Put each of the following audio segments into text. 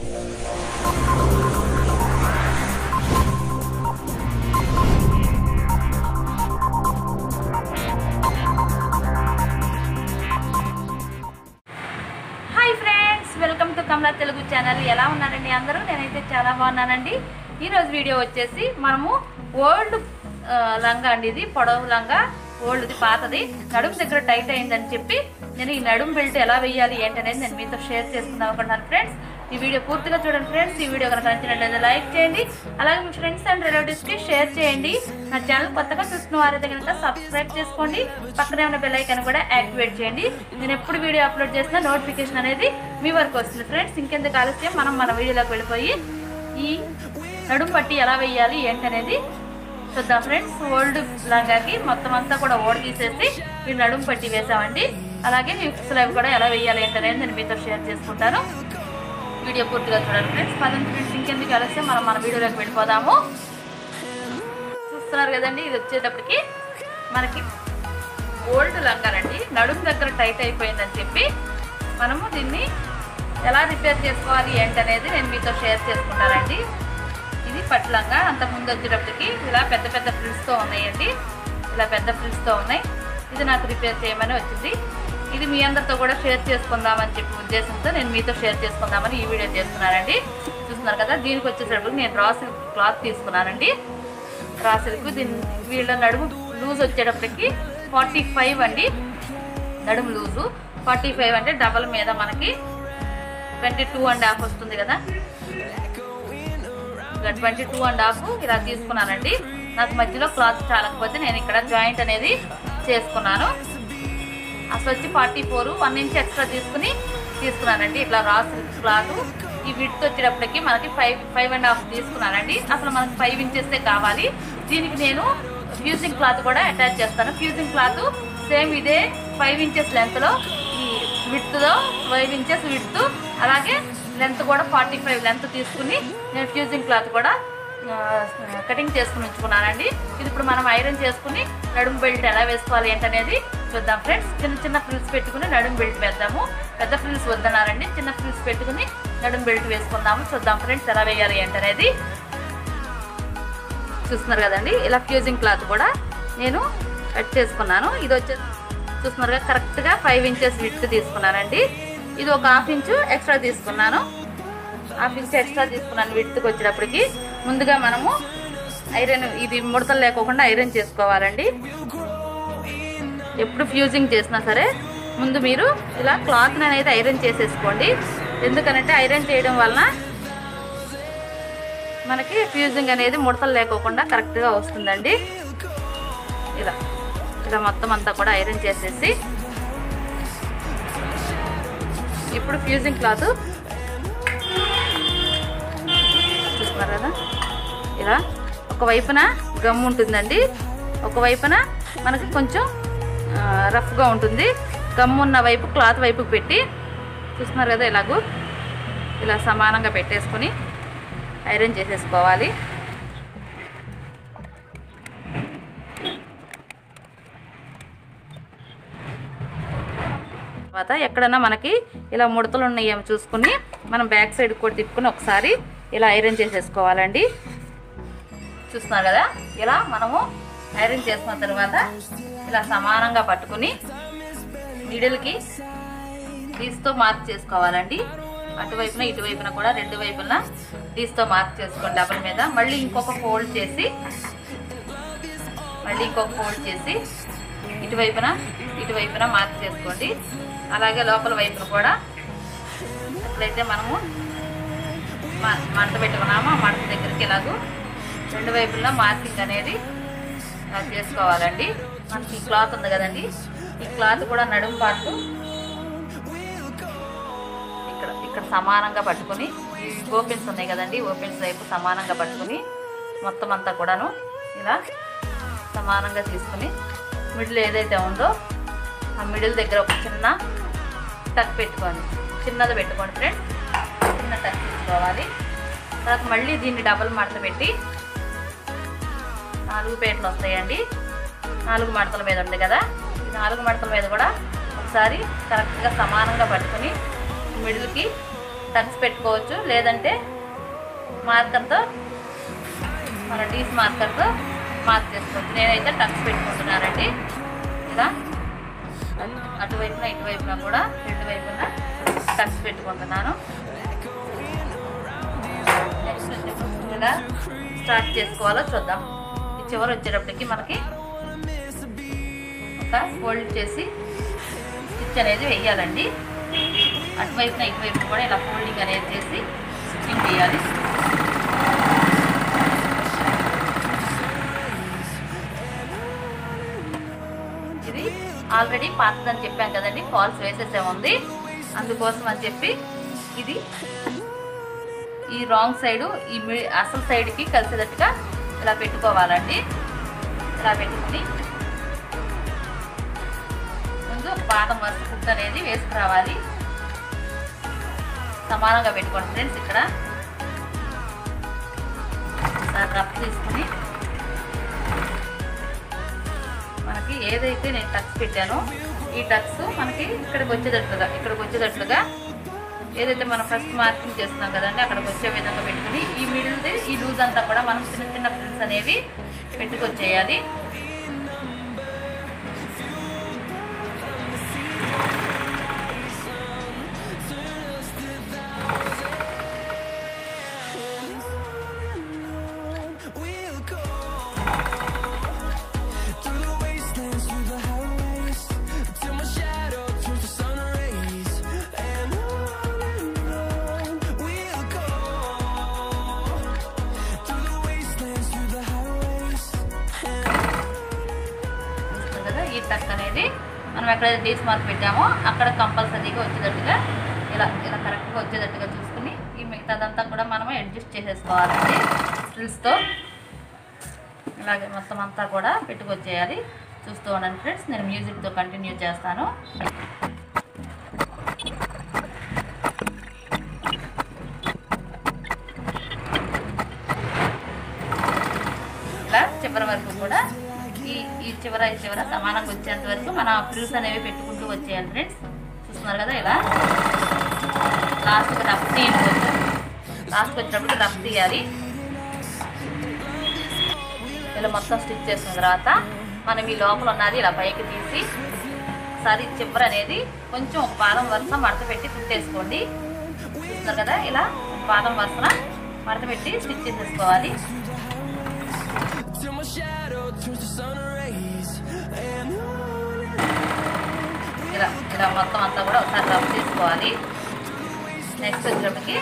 Hi friends welcome to Kamala Telugu channel ఎలా ఉన్నారండి అందరూ నేనైతే చాలా బాగున్నానండి ఈరోజు వీడియో వచ్చేసి మనము ఓల్డ్ ఆ, లంగా అండి ఇది పొడవు లంగా ఓల్డ్ది పాతది నడుము దగ్గర టైట్ అయిందని చెప్పి నేను ఈ నడుము బెల్ట్ ఎలా వేయాలి ఏంటనేది నేను మీతో షేర్ చేసుకుందాం అనుకుంటున్నాను ఫ్రెండ్స్ ఈ వీడియో పూర్తిగా చూడండి ఫ్రెండ్స్ ఈ వీడియో కనుక నచ్చినట్లయితే లైక్ చేయండి అలాగే మీ ఫ్రెండ్స్ అండ్ రిలేటివ్స్కి షేర్ చేయండి నా ఛానల్ కొత్తగా చూస్తున్న వారైతే కనుక సబ్స్క్రైబ్ చేసుకోండి పక్కనే ఉన్న బెల్ ఐకాన్ కూడా యాక్టివేట్ చేయండి నేను ఎప్పుడు వీడియో అప్లోడ్ చేసినా నోటిఫికేషన్ అనేది మీ వరకు వస్తుంది ఫ్రెండ్స్ ఇంకెందుకు ఆలస్యం మనం మన వీడియోలోకి వెళ్ళిపోయి ఈ నడుము పట్టి ఎలా వేయాలి ఏంటనేది చూద్దాం ఫ్రెండ్స్ ఓల్డ్ లాగాకి మొత్తం అంతా కూడా ఓడి తీసేసి ఈ నడుము పట్టి వేసామండి అలాగే ఈ స్లైవ్ కూడా ఎలా వేయాలి ఏంటనేది నేను మీతో షేర్ చేసుకుంటాను వీడియో పూర్తిగా చూడండి ఫ్రెండ్స్ పదండి ఫ్రెండ్స్ ఇంకెందుకు ఆలస్యం మనం మన వీడియోలోకి వెళ్ళిపోదాము చూస్తున్నారు కదండి ఇది వచ్చేటప్పటికి మనకి ఓల్డ్ లంగానండి నడుము దగ్గర టైట్ అయిపోయిందని చెప్పి మనము దీన్ని ఎలా రిపేర్ చేసుకోవాలి ఏంటనేది నేను మీతో షేర్ చేసుకుంటానండి ఇది పట్లంగా అంతకుముందు వచ్చేటప్పటికి ఇలా పెద్ద పెద్ద ఫ్రిల్స్తో ఉన్నాయండి ఇలా పెద్ద ఫ్రిల్స్తో ఉన్నాయి ఇది నాకు రిపేర్ చేయమని వచ్చింది ఇది మీ అందరితో కూడా షేర్ చేసుకుందామని చెప్పి ఉద్దేశంతో నేను మీతో షేర్ చేసుకుందామని ఈ వీడియో చేస్తున్నానండి చూస్తున్నారు కదా దీనికి వచ్చేటప్పటికి నేను రా సిల్క్ క్లాత్ తీసుకున్నానండి రా సిల్క్ దీని వీళ్ళ నడుము లూజ్ వచ్చేటప్పటికి ఫార్టీ ఫైవ్ అండి నడుము లూజు ఫార్టీ ఫైవ్ అంటే డబల్ మీద మనకి ట్వంటీ టూ అండ్ హాఫ్ వస్తుంది కదా ట్వంటీ టూ అండ్ హాఫ్ ఇలా తీసుకున్నానండి నాకు మధ్యలో క్లాత్ చాలకపోతే నేను ఇక్కడ జాయింట్ అనేది చేసుకున్నాను అసలు వచ్చి forty four one inch extra తీసుకుని తీసుకున్నానండి ఇట్లా రా సిల్క్ క్లాత్ ఈ విడ్త్ వచ్చేటప్పటికి మనకి ఫైవ్ ఫైవ్ అండ్ హాఫ్ తీసుకున్నానండి అసలు మనకి ఫైవ్ ఇంచెస్తే కావాలి దీనికి నేను ఫ్యూజింగ్ క్లాత్ కూడా అటాచ్ చేస్తాను ఫ్యూజింగ్ క్లాత్ సేమ్ ఇదే ఫైవ్ ఇంచెస్ లెంత్లో ఈ విడ్త్లో ఫైవ్ ఇంచెస్ విడ్త్ అలాగే లెంత్ కూడా ఫార్టీ ఫైవ్ లెంత్ తీసుకుని నేను ఫ్యూజింగ్ క్లాత్ కూడా ఆ, కటింగ్ చేసుకుని ఉంచుకున్నానండి ఇది ఇప్పుడు మనం ఐరన్ చేసుకుని నడుము బెల్ట్ ఎలా వేసుకోవాలి ఏంటనేది చూద్దాం ఫ్రెండ్స్ చిన్న చిన్న ఫ్రిల్స్ పెట్టుకుని నడుము బెల్ట్ వేద్దాము పెద్ద ఫ్రిల్స్ వద్దన్నారండి చిన్న ఫ్రిల్స్ పెట్టుకుని నడుము బెల్ట్ వేసుకుందాము చూద్దాం ఫ్రెండ్స్ ఎలా వేయాలి ఏంటనేది చూస్తున్నారు కదండి ఇలా ఫ్యూజింగ్ క్లాత్ కూడా నేను కట్ చేసుకున్నాను ఇది వచ్చే చూస్తున్నారు కదా కరెక్ట్గా ఫైవ్ ఇంచెస్ విత్ తీసుకున్నానండి ఇది ఒక హాఫ్ ఇంచు ఎక్స్ట్రా తీసుకున్నాను హాఫ్ ఇంచ్ ఎక్స్ట్రా తీసుకున్నాను విత్కి వచ్చేటప్పటికి ముందుగా మనము ఐరన్ ఇది ముడతలు లేకోకుండా ఐరన్ చేసుకోవాలండి ఎప్పుడు ఫ్యూజింగ్ చేసినా సరే ముందు మీరు ఇలా క్లాత్ అనేది ఐరన్ చేసేసుకోండి ఎందుకనంటే ఐరన్ చేయడం వలన మనకి ఫ్యూజింగ్ అనేది ముడతలు లేకోకుండా కరెక్ట్గా వస్తుందండి ఇలా ఇలా మొత్తం అంతా కూడా ఐరన్ చేసేసి ఇప్పుడు ఫ్యూజింగ్ క్లాత్ చూస్తున్నారు కదా ఇలా ఒక వైపున గమ్ ఉంటుందండి ఒక వైపున మనకి కొంచెం ఆ, రఫ్గా ఉంటుంది గమ్ ఉన్న వైపు క్లాత్ వైపు పెట్టి చూస్తున్నారు కదా ఇలాగూ ఇలా సమానంగా పెట్టేసుకొని ఐరన్ చేసేసుకోవాలి తర్వాత ఎక్కడన్నా మనకి ఇలా ముడతలు ఉన్నాయేమో చూసుకుని మనం బ్యాక్ సైడ్ కూడా తిప్పుకొని ఒకసారి ఇలా ఐరన్ చేసేసుకోవాలండి చూస్తున్నారు కదా ఇలా మనము ఐరన్ చేసుకున్న తర్వాత ఇలా సమానంగా పట్టుకుని మిడిల్కి డీస్తో మార్క్ చేసుకోవాలండి అటువైపున ఇటువైపున కూడా రెండు వైపున డీస్తో మార్క్ చేసుకోండి డబల్ మీద మళ్ళీ ఇంకొక ఫోల్డ్ చేసి మళ్ళీ ఇంకొక ఫోల్డ్ చేసి ఇటువైపున ఇటువైపున మార్క్ చేసుకోండి అలాగే లోపల వైపున కూడా ఎట్లయితే మనము మ- మంట పెట్టుకున్నామో ఆ మంట దగ్గరికి ఇలాగూ రెండు వైపులా మార్కింగ్ అనేది ఇలా చేసుకోవాలండి మనకి ఈ క్లాత్ ఉంది కదండి ఈ క్లాత్ కూడా నడుము పాటు ఇక్కడ ఇక్కడ సమానంగా పట్టుకొని ఈ ఓపెన్స్ ఉన్నాయి కదండి ఓపెన్స్ వైపు సమానంగా పట్టుకొని మొత్తం అంతా కూడాను ఇలా సమానంగా తీసుకుని మిడిల్ ఏదైతే ఉందో ఆ మిడిల్ దగ్గర ఒక చిన్న టక్ పెట్టుకోండి చిన్నది పెట్టుకోండి ఫ్రెండ్స్ చిన్న టక్ తీసుకోవాలి తర్వాత మళ్ళీ దీన్ని డబల్ మడత పెట్టి నాలుగు పేటలు వస్తాయండి నాలుగు మడతల మీద ఉంది కదా ఈ నాలుగు మడతల మీద కూడా ఒకసారి కరెక్ట్గా సమానంగా పట్టుకొని మిడిల్కి టక్స్ పెట్టుకోవచ్చు లేదంటే మార్కర్తో మన డీస్ మార్కర్తో మార్క్ చేసుకోవచ్చు నేనైతే టక్స్ పెట్టుకుంటున్నానండి ఇలా అటువైపున ఇటువైపున కూడా రెండు వైపున టక్స్ పెట్టుకుంటున్నాను నెక్స్ట్ వచ్చేసి ఇలా స్టార్ట్ చేసుకోవాలో చూద్దాం ఈ చివరి వచ్చేటప్పటికి మనకి ఒక ఫోల్డ్ చేసి స్టిచ్ అనేది వేయాలండి అటువైపున ఇటువైపు కూడా ఇలా ఫోల్డింగ్ అనేది చేసి స్టిచ్చింగ్ చేయాలి ఇది ఆల్రెడీ పాతదని చెప్పాం కదండి ఫాల్స్ వేసేసే ఉంది అందుకోసం అని చెప్పి ఇది ఈ రాంగ్ సైడ్ ఈ మి- అసలు సైడ్కి కలిసేటట్టుగా ఇలా పెట్టుకోవాలండి ఇలా పెట్టుకుని ముందు పాదం వరుస కుట్టు అనేది వేసుకురావాలి సమానంగా పెట్టుకోండి ఫ్రెండ్స్ ఇక్కడ ఒకసారి రఫ్ తీసుకుని మనకి ఏదైతే నేను టక్స్ పెట్టానో ఈ టక్స్ మనకి ఇక్కడికి వచ్చేటట్లుగా ఇక్కడికి వచ్చేటట్లుగా ఏదైతే మనం ఫస్ట్ మార్కింగ్ చేస్తున్నాం కదండి అక్కడికి వచ్చే విధంగా పెట్టుకుని ఈ మిడిల్ది ఈ లూజ్ అంతా కూడా మనం చిన్న చిన్న ఫ్రిల్స్ అనేవి పెట్టుకొచ్చేయాలి We'll go through the wastelands, through the highways, till my shadow turns to sun rays. And on and on we'll go through the wastelands, through the highways. చూస్తుంది కదా ఈ టక్ అనేది మనం ఎక్కడైతే డీస్ మార్క్ పెట్టామో అక్కడ కంపల్సరీగా వచ్చేటట్టుగా ఇలా ఇలా కరెక్ట్గా వచ్చేటట్టుగా చూసుకుని ఈ మిగతాదంతా కూడా మనం అడ్జస్ట్ చేసేసుకోవాలండి స్టిల్స్తో ఇలాగే మొత్తం అంతా కూడా పెట్టుకొచ్చేయాలి చూస్తూ ఉండండి ఫ్రెండ్స్ నేను మ్యూజిక్తో కంటిన్యూ చేస్తాను ఇలా చివరి వరకు కూడా ఈ ఈ చివర ఈ చివర సమానంగా వచ్చేంత వరకు మన ఫ్రిల్స్ అనేవి పెట్టుకుంటూ వచ్చేయాలి ఫ్రెండ్స్ చూస్తున్నారు కదా ఇలా లాస్ట్కి రఫ్ తీయండి కొంచెం లాస్ట్కి వచ్చినప్పుడు రఫ్ తీయాలి ఇలా మొత్తం స్టిచ్ చేసిన తర్వాత మనం ఈ లోపల ఉన్నది ఇలా పైకి తీసి ఒకసారి చివర అనేది కొంచెం ఒక పాదం వరుస మడత పెట్టి కుట్టేసుకోండి చూస్తున్నారు కదా ఇలా ఒక పాదం వరుసన మడత పెట్టి స్టిచ్ చేసేసుకోవాలి Till my shadow turns to sun rays. And on ఇలా ఇలా మొత్తం అంతా కూడా ఒకసారి రబ్ చేసుకోవాలి నెక్స్ట్ వచ్చేటప్పటికి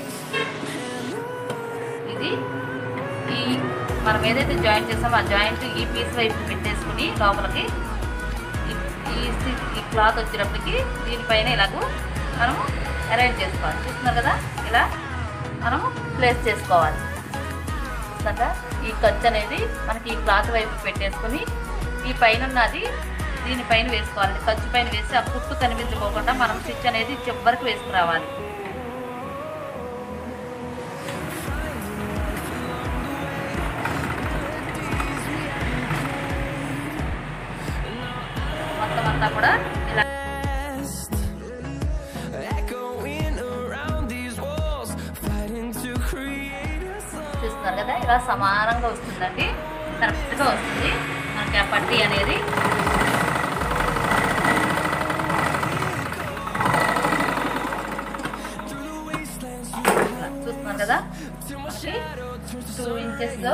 ఇది ఈ మనం ఏదైతే జాయింట్ చేసామో ఆ జాయింట్ ఈ పీస్ వైపు పెట్టేసుకుని లోపలికి ఈ- ఈ సి- ఈ క్లాత్ వచ్చేటప్పటికి దీనిపైన ఇలాగూ మనము అరేంజ్ చేసుకోవాలి చూస్తున్నారు కదా ఇలా మనము ప్లేస్ చేసుకోవాలి చూస్తారా ఈ ఖర్చు అనేది మనకి ఈ క్లాత్ వైపు పెట్టేసుకుని ఈ పైన ఉన్నది దీనిపైన వేసుకోవాలి ఖర్చు పైన వేసి ఆ కుట్టు కనిపించుకోకుండా మనం స్టిచ్ అనేది చివరికి వేసుకురావాలి మొత్తం అంతా కూడా ఇలా past, echoing around these walls, fighting to create a song. చూస్తున్నారు కదా ఇలా సమానంగా వస్తుందండి కరెక్ట్గా వస్తుంది మనకి ఆ పట్టీ అనేది ఇలా చూస్తున్నారు కదా మనకి టూ ఇంచెస్లో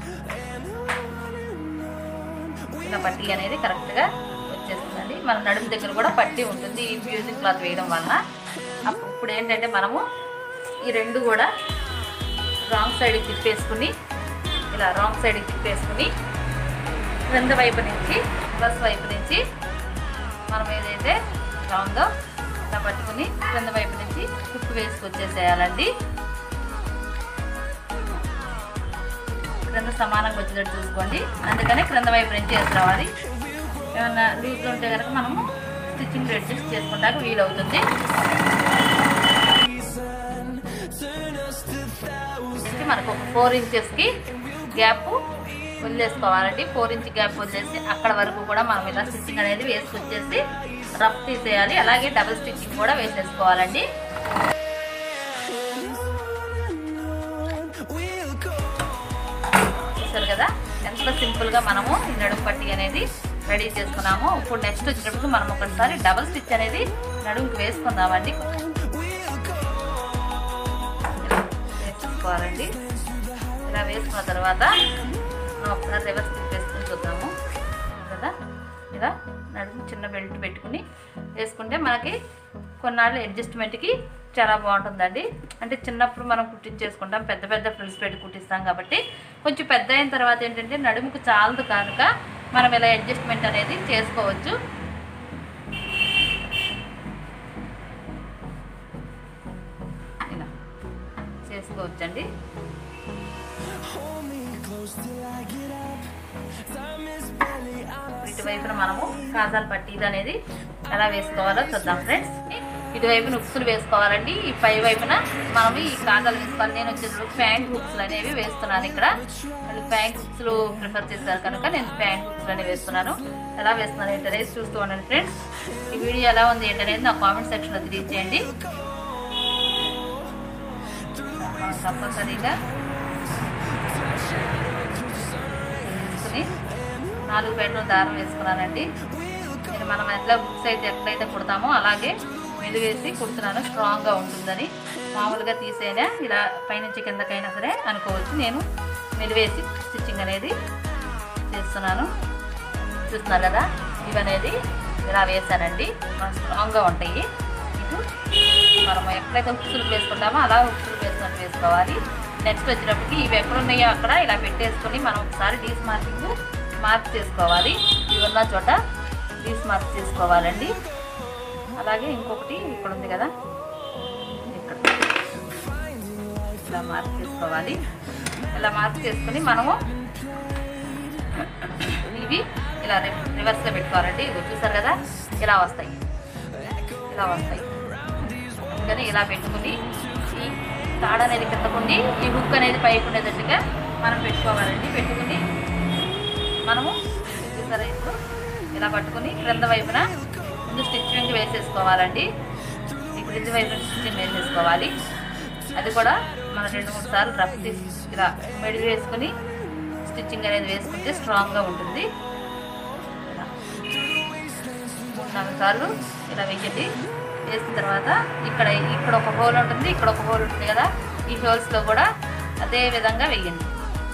ఇలా పట్టీ అనేది కరెక్ట్గా వచ్చేస్తుందండి మన నడుము దగ్గర కూడా పట్టీ ఉంటుంది ఈ మ్యూజిక్ క్లాత్ వేయడం వలన అప్పుడు ఇప్పుడు ఏంటంటే మనము ఈ రెండు కూడా రాంగ్ సైడ్కి తిప్పేసుకుని ఇలా రాంగ్ సైడ్కి తిప్పేసుకుని క్రింద వైపు నుంచి ప్లస్ వైపు నుంచి మనం ఏదైతే ఇలా ఉందో ఇలా పట్టుకుని క్రింద వైపు నుంచి కుట్టు వేసుకొచ్చేసేయాలండి క్రింద సమానంగా వచ్చేటట్టు చూసుకోండి అందుకనే క్రింద వైపు నుంచి వేసి రావాలి ఏమన్నా లూజ్ ఉంటే కనుక మనము స్టిచ్చింగ్ అడ్జస్ట్ చేసుకుంటాక వీలవుతుంది Turn us to thousands. వచ్చి మనకు ఒక ఫోర్ ఇంచెస్కి గ్యాప్ వదిలేసుకోవాలండి ఫోర్ ఇంచ్ గ్యాప్ వదిలేసి అక్కడ వరకు కూడా మనం ఇలా స్టిచ్చింగ్ అనేది వేసుకొచ్చేసి రఫ్ తీసేయాలి అలాగే డబుల్ స్టిచ్చింగ్ కూడా వేసేసుకోవాలండి ఎంత సింపుల్గా మనము ఈ నడుము పట్టి అనేది రెడీ చేసుకున్నాము ఇప్పుడు నెక్స్ట్ వచ్చేటప్పుడు మనం ఒకసారి డబల్ స్టిచ్ అనేది నడుముకి వేసుకుందామండి వేసుకోవాలండి ఇలా వేసుకున్న తర్వాత మనం ఒకసారి రివర్స్ స్టిచ్ వేసుకుని చూద్దాము కదా ఇలా నడుము చిన్న బెల్ట్ పెట్టుకుని వేసుకుంటే మనకి కొన్నాళ్ళు అడ్జస్ట్మెంట్కి చాలా బాగుంటుందండి అంటే చిన్నప్పుడు మనం కుట్టించేసుకుంటాం పెద్ద పెద్ద ఫ్రిల్స్ పెట్టి కుట్టిస్తాం కాబట్టి కొంచెం పెద్ద అయిన తర్వాత ఏంటంటే నడుముకు చాలదు కనుక మనం ఇలా అడ్జస్ట్మెంట్ అనేది చేసుకోవచ్చు ఇలా చేసుకోవచ్చండి Hold me close till I get up. Time is barely on our ఇటువైపున మనము కాజాల పట్టీలు అనేది ఎలా వేసుకోవాలో చూద్దాం ఫ్రెండ్స్ ఇటువైపున ఉక్సులు వేసుకోవాలండి ఈ పై వైపున మనం ఈ కాజాలు వేసుకోవాలి నేను వచ్చేటప్పుడు ప్యాంట్ హుక్స్లు అనేవి వేస్తున్నాను ఇక్కడ వాళ్ళు ప్యాంట్ హుక్స్లు ప్రిఫర్ చేస్తారు కనుక నేను ప్యాంట్ హుక్స్లు అనేవి వేస్తున్నాను ఎలా వేస్తున్నాను ఏంటనేది చూస్తూ ఉండండి ఫ్రెండ్స్ ఈ వీడియో ఎలా ఉంది ఏంటనేది నా కామెంట్ సెక్షన్లో తెలియజేయండి మనం కంపల్సరీగా తీసుకుని నాలుగు బెడ్లు దారం వేసుకున్నానండి నేను మనం ఎట్లా బుక్స్ అయితే ఎట్లయితే కుడతామో అలాగే మెలు వేసి కుడుతున్నాను స్ట్రాంగ్గా ఉంటుందని మామూలుగా తీసైనా ఇలా పైనుంచి కిందకైనా సరే అనుకోవచ్చు నేను మెలివేసి స్టిచ్చింగ్ అనేది చేస్తున్నాను చూస్తున్నారు కదా ఇవనేది ఇలా వేసానండి మనం స్ట్రాంగ్గా ఉంటాయి ఇటు మనం ఎక్కడైతే ఉక్సులు వేసుకుంటామో అలా ఉక్సులు వేసుకొని వేసుకోవాలి నెక్స్ట్ వచ్చేటప్పటికి ఇవి ఎక్కడ ఉన్నాయో అక్కడ ఇలా పెట్టేసుకొని మనం ఒకసారి డీస్ మార్కింగ్ మార్క్ చేసుకోవాలి ఇవి ఉన్న చోట డీస్ మార్క్ చేసుకోవాలండి అలాగే ఇంకొకటి ఇక్కడ ఉంది కదా ఇక్కడ ఇలా మార్క్ చేసుకోవాలి ఇలా మార్క్ చేసుకొని మనము ఇవి ఇలా రివర్స్లో పెట్టుకోవాలండి ఇవి చూసారు కదా ఇలా వస్తాయి ఇలా వస్తాయి అందుకని ఇలా పెట్టుకుని ఈ తాడు అనేది కిందకుండి ఈ హుక్ అనేది పైకి ఉండేటట్టుగా మనం పెట్టుకోవాలండి పెట్టుకుని మనము చూసారా ఇప్పుడు ఇలా పట్టుకుని క్రింద వైపున ముందు స్టిచ్చింగ్ వేసేసుకోవాలండి ఈ క్రింది వైపున స్టిచ్చింగ్ వేసేసుకోవాలి అది కూడా మనం రెండు మూడు సార్లు రఫ్ తీసి ఇలా మెడి వేసుకుని స్టిచ్చింగ్ అనేది వేసుకుంటే స్ట్రాంగ్గా ఉంటుంది ఇలా మూడు నాలుగు సార్లు ఇలా వెయ్యండి వేసిన తర్వాత ఇక్కడ ఇక్కడ ఒక హోల్ ఉంటుంది ఇక్కడ ఒక హోల్ ఉంటుంది కదా ఈ హోల్స్లో కూడా అదే విధంగా వెయ్యండి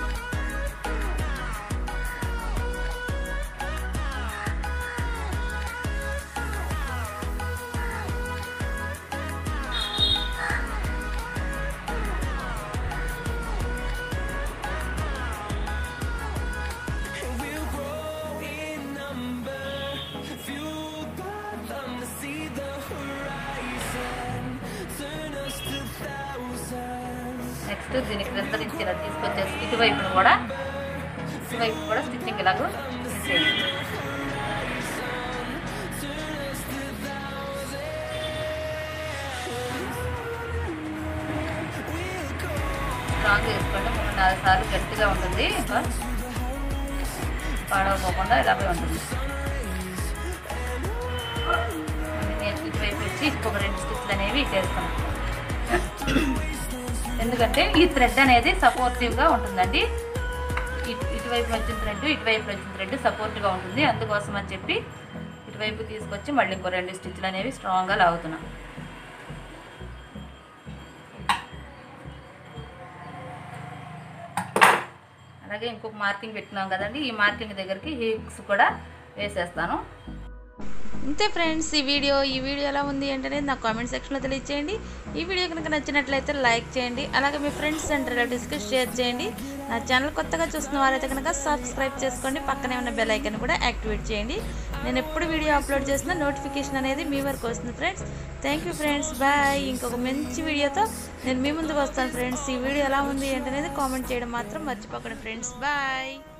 We'll grow in number, fueled by them to see the horizon. Turn us to thousands. Next దీని క్రింద నుంచి ఇలా తీసుకొచ్చేసి ఇటువైపును కూడా ఇటువైపు కూడా స్టిచ్చింగ్ ఇలాగ చేసేయండి స్ట్రాంగ్ చేసుకోండి మూడు నాలుగు సార్లు గట్టిగా ఉంటుంది ఇంకా పాడవపోకుండా ఇలాగే ఉంటుంది మళ్ళీ నేను ఇటువైపు వచ్చి ఇంకొక రెండు స్టిచ్లు అనేవి చేస్తాను ఎందుకంటే ఈ థ్రెడ్ అనేది సపోర్టివ్గా ఉంటుందండి ఇటు ఇటువైపు వచ్చిన థ్రెడ్ ఇటువైపు వచ్చిన థ్రెడ్ సపోర్ట్గా ఉంటుంది అందుకోసం అని చెప్పి ఇటువైపు తీసుకొచ్చి మళ్ళీ ఇంకో రెండు స్టిచ్లు అనేవి స్ట్రాంగ్గా లాగుతున్నాం అలాగే ఇంకొక మార్కింగ్ పెట్టినాం కదండి ఈ మార్కింగ్ దగ్గరికి హీక్స్ కూడా వేసేస్తాను అంతే ఫ్రెండ్స్ ఈ వీడియో ఈ వీడియో ఎలా ఉంది ఏంటనేది నాకు కామెంట్ సెక్షన్లో తెలియచేయండి ఈ వీడియో కనుక నచ్చినట్లయితే లైక్ చేయండి అలాగే మీ ఫ్రెండ్స్ అండ్ రిలేటివ్స్కి షేర్ చేయండి నా ఛానల్ కొత్తగా చూస్తున్న వారైతే కనుక సబ్స్క్రైబ్ చేసుకోండి పక్కనే ఉన్న బెల్ ఐకన్ కూడా యాక్టివేట్ చేయండి నేను ఎప్పుడు వీడియో అప్లోడ్ చేసినా నోటిఫికేషన్ అనేది మీ వరకు వస్తుంది friends thank you friends bye ఇంకొక మంచి వీడియోతో నేను మీ ముందుకు వస్తాను ఫ్రెండ్స్ ఈ వీడియో ఎలా ఉంది ఏంటనేది కామెంట్ చేయడం మాత్రం మర్చిపోకండి ఫ్రెండ్స్ బాయ్